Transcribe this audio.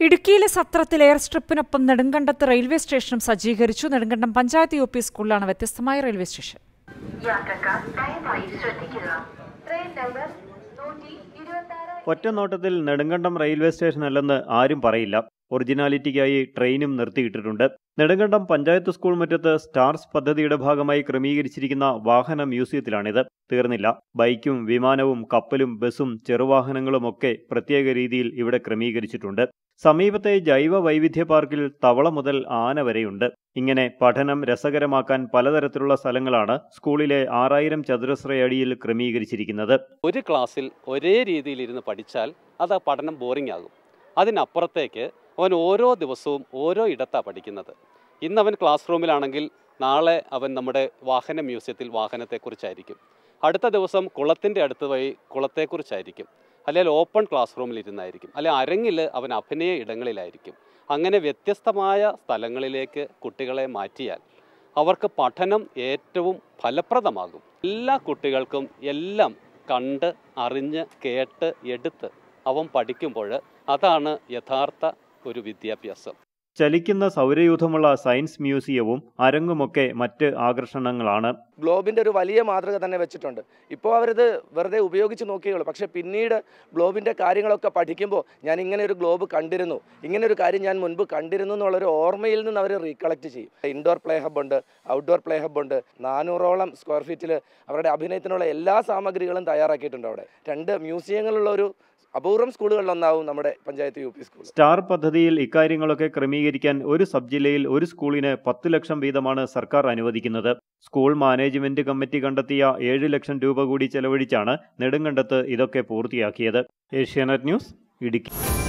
ഇടുക്കിയിലെ സത്രത്തിൽ air സ്ട്രിപ്പിനൊപ്പം നെടുങ്കണ്ടത്ത് railway സ്റ്റേഷനും സജ്ജീകരിച്ചു നെടുങ്കണ്ടം പഞ്ചായത്ത് യു പി സ്കൂളിലാണ് വ്യത്യസ്തമായ റെയിൽവേ സ്റ്റേഷൻ യാത്രക്കാർ ദയവായി ശ്രദ്ധിക്കുക ട്രെയിൻ നമ്പർ നൂറ്റി ഇരുപത്തി ആറ് ഒറ്റ നോട്ടത്തിൽ നെടുങ്കണ്ടം റെയിൽവേ സ്റ്റേഷൻ അല്ലെന്ന് ആരും പറയില്ല ഒറിജിനാലിറ്റിക്കായി ട്രെയിനും നിർത്തിയിട്ടിട്ടുണ്ട് നെടുങ്കണ്ടം പഞ്ചായത്ത് സ്കൂൾ മുറ്റത്ത് സ്റ്റാർസ് പദ്ധതിയുടെ ഭാഗമായി ക്രമീകരിച്ചിരിക്കുന്ന വാഹന മ്യൂസിയത്തിലാണിത് തീർന്നില്ല ബൈക്കും വിമാനവും കപ്പലും ബസും ചെറുവാഹനങ്ങളുമൊക്കെ പ്രത്യേക രീതിയിൽ ഇവിടെ ക്രമീകരിച്ചിട്ടുണ്ട് സമീപത്തെ ജൈവ വൈവിധ്യ പാർക്കിൽ തവള മുതൽ ആന വരെയുണ്ട് ഇങ്ങനെ പഠനം രസകരമാക്കാൻ പലതരത്തിലുള്ള സ്ഥലങ്ങളാണ് സ്കൂളിലെ ആറായിരം ചതുരശ്ര അടിയിൽ ക്രമീകരിച്ചിരിക്കുന്നത് ഒരു ക്ലാസ്സിൽ ഒരേ രീതിയിൽ ഇരുന്ന് പഠിച്ചാൽ അത് ആ പഠനം ബോറിംഗ് ആകും അതിനപ്പുറത്തേക്ക് അവൻ ഓരോ ദിവസവും ഓരോ ഇടത്താണ് പഠിക്കുന്നത് ഇന്ന് അവൻ ക്ലാസ് റൂമിലാണെങ്കിൽ നാളെ അവൻ നമ്മുടെ വാഹന മ്യൂസിയത്തിൽ വാഹനത്തെക്കുറിച്ചായിരിക്കും അടുത്ത ദിവസം കുളത്തിൻ്റെ അടുത്ത് പോയി കുളത്തെക്കുറിച്ചായിരിക്കും അല്ലെങ്കിൽ ഓപ്പൺ ക്ലാസ് റൂമിൽ ഇരുന്നായിരിക്കും അല്ലെങ്കിൽ അരങ്ങിൽ അവൻ അഭിനയ ഇടങ്ങളിലായിരിക്കും അങ്ങനെ വ്യത്യസ്തമായ സ്ഥലങ്ങളിലേക്ക് കുട്ടികളെ മാറ്റിയാൽ അവർക്ക് പഠനം ഏറ്റവും ഫലപ്രദമാകും എല്ലാ കുട്ടികൾക്കും എല്ലാം കണ്ട് അറിഞ്ഞ് കേട്ട് എടുത്ത് അവൻ പഠിക്കുമ്പോൾ അതാണ് യഥാർത്ഥ ഒരു വിദ്യാഭ്യാസം ചലിക്കുന്ന സൗരയൂഥമുള്ള സയൻസ് മ്യൂസിയവും അരങ്ങുമൊക്കെ മറ്റ് ആകർഷണങ്ങളാണ് ഗ്ലോബിൻ്റെ ഒരു വലിയ മാതൃക തന്നെ വെച്ചിട്ടുണ്ട് ഇപ്പോൾ അവരിത് വെറുതെ ഉപയോഗിച്ച് നോക്കിയുള്ളൂ പക്ഷേ പിന്നീട് ഗ്ലോബിൻ്റെ കാര്യങ്ങളൊക്കെ പഠിക്കുമ്പോൾ ഞാൻ ഇങ്ങനെ ഒരു ഗ്ലോബ് കണ്ടിരുന്നു ഇങ്ങനെ ഒരു കാര്യം ഞാൻ മുൻപ് കണ്ടിരുന്നു എന്നുള്ളൊരു ഓർമ്മയിൽ നിന്ന് അവർ റീകളക്ട് ചെയ്യും ഇൻഡോർ പ്ലേ ഹബ് ഉണ്ട് ഔട്ട്ഡോർ പ്ലേ ഹബ് ഉണ്ട് നാനൂറോളം സ്ക്വയർ ഫീറ്റിൽ അവരുടെ അഭിനയത്തിനുള്ള എല്ലാ സാമഗ്രികളും തയ്യാറാക്കിയിട്ടുണ്ട് അവിടെ രണ്ട് മ്യൂസിയങ്ങളുള്ള ഒരു അപൂർവം സ്കൂളുകളിലൊന്നാവും നമ്മുടെ panchayat U P school star പദ്ധതിയിൽ ഇക്കാര്യങ്ങളൊക്കെ ക്രമീകരിക്കാൻ ഒരു സബ് ജില്ലയിൽ ഒരു സ്കൂളിന് പത്ത് ലക്ഷം വീതമാണ് സർക്കാർ അനുവദിക്കുന്നത് സ്കൂൾ മാനേജ്മെന്റ് കമ്മിറ്റി കണ്ടെത്തിയ ഏഴ് ലക്ഷം രൂപ കൂടി ചെലവഴിച്ചാണ് നെടുങ്കണ്ടത്ത് ഇതൊക്കെ പൂർത്തിയാക്കിയത് ഏഷ്യാനെറ്റ് ന്യൂസ് ഇടുക്കി